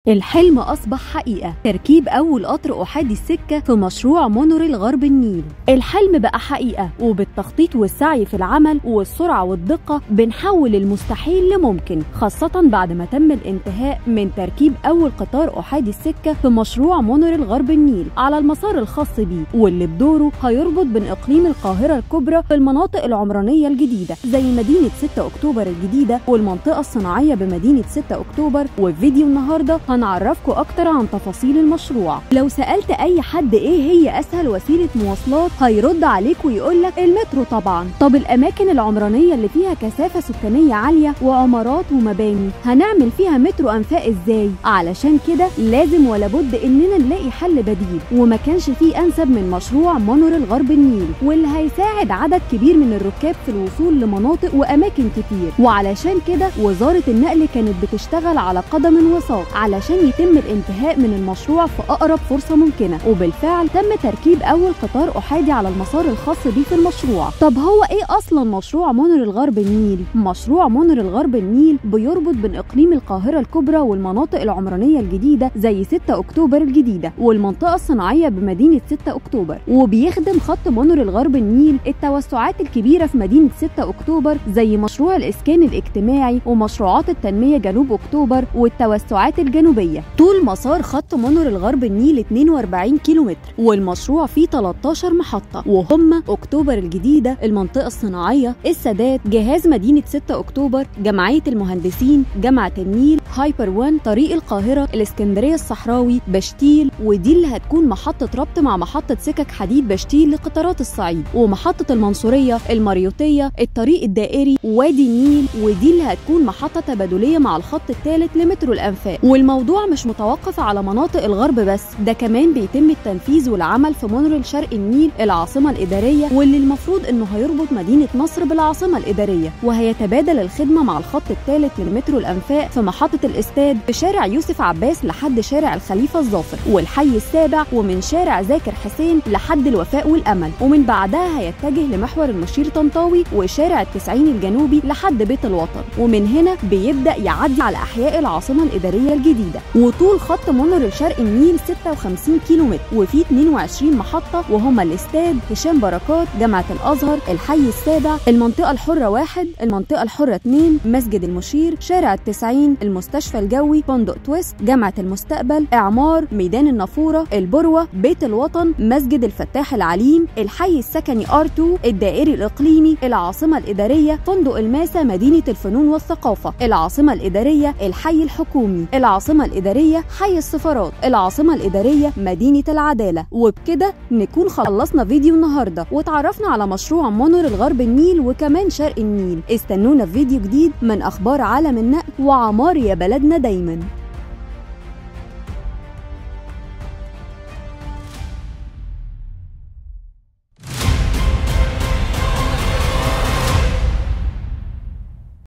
الحلم أصبح حقيقة تركيب أول قطر أحادي السكة في مشروع مونوريل غرب النيل الحلم بقى حقيقة وبالتخطيط والسعي في العمل والسرعة والدقة بنحول المستحيل لممكن خاصة بعد ما تم الانتهاء من تركيب أول قطار أحادي السكة في مشروع مونوريل غرب النيل على المسار الخاص بيه واللي بدوره هيربط بين إقليم القاهرة الكبرى بالمناطق العمرانية الجديدة زي مدينة 6 أكتوبر الجديدة والمنطقة الصناعية بمدينة 6 أكتوبر وفي فيديو النهارده هنعرفكم اكتر عن تفاصيل المشروع لو سالت اي حد ايه هي اسهل وسيله مواصلات هيرد عليك ويقول لك المترو طبعا طب الاماكن العمرانيه اللي فيها كثافه سكانيه عاليه وعمارات ومباني هنعمل فيها مترو انفاق ازاي علشان كده لازم ولا بد اننا نلاقي حل بديل وما كانش فيه انسب من مشروع مونوريل غرب النيل واللي هيساعد عدد كبير من الركاب في الوصول لمناطق واماكن كتير وعلشان كده وزاره النقل كانت بتشتغل على قدم وساق علشان يتم الانتهاء من المشروع في أقرب فرصة ممكنة وبالفعل تم تركيب أول قطار أحادي على المسار الخاص بيه في المشروع طب هو إيه أصلا مشروع مونوريل غرب النيل؟ مشروع مونوريل غرب النيل بيربط بين إقليم القاهرة الكبرى والمناطق العمرانية الجديدة زي 6 أكتوبر الجديدة والمنطقة الصناعية بمدينة 6 أكتوبر وبيخدم خط مونوريل غرب النيل التوسعات الكبيرة في مدينة 6 أكتوبر زي مشروع الإسكان الاجتماعي ومشروعات التنمية جنوب أكتوبر والتوسعات الجنوبية طول مسار خط مونوريل غرب النيل 42 كيلومتر والمشروع فيه 13 محطة وهم أكتوبر الجديدة المنطقة الصناعية السادات جهاز مدينة 6 أكتوبر جمعية المهندسين جامعة النيل هايبر وان طريق القاهرة الإسكندرية الصحراوي بشتيل ودي اللي هتكون محطة ربط مع محطة سكك حديد بشتيل لقطارات الصعيد ومحطة المنصورية المريوطية الطريق الدائري وادي النيل ودي اللي هتكون محطة تبادلية مع الخط الثالث لمترو الأنفاق والموضوع مش متوقف على مناطق الغرب بس ده كمان بيتم التنفيذ والعمل في مونوريل شرق النيل العاصمة الإدارية واللي المفروض إنه هيربط مدينة نصر بالعاصمة الإدارية وهيتبادل الخدمة مع الخط الثالث لمترو الأنفاق في محطة الاستاد في شارع يوسف عباس لحد شارع الخليفة الظافر والحي السابع ومن شارع ذاكر حسين لحد الوفاء والأمل ومن بعدها هيتجه لمحور المشير طنطاوي وشارع التسعين الجنوبي لحد بيت الوطن ومن هنا بيبدأ يعدي على أحياء العاصمة الإدارية الجديدة وطول خط مونوريل شرق النيل 56 كيلومتر وفيه 22 محطة وهما الاستاد هشام بركات جامعة الأزهر الحي السابع المنطقة الحرة واحد المنطقة الحرة اتنين مسجد المشير شارع التسعين المستشفى الجوي فندق تويست جامعة المستقبل إعمار ميدان النافورة البروة بيت الوطن مسجد الفتاح العليم الحي السكني R2 الدائري الإقليمي العاصمة الإدارية فندق الماسة مدينة الفنون والثقافة العاصمة الإدارية الحي الحكومي العاصمة الإدارية حي السفارات العاصمة الإدارية مدينة العدالة وبكده نكون خلصنا فيديو النهاردة وتعرفنا على مشروع مونوريل غرب النيل وكمان شرق النيل استنونا في فيديو جديد من أخبار عالم النقل وعمار يا بلدنا دايما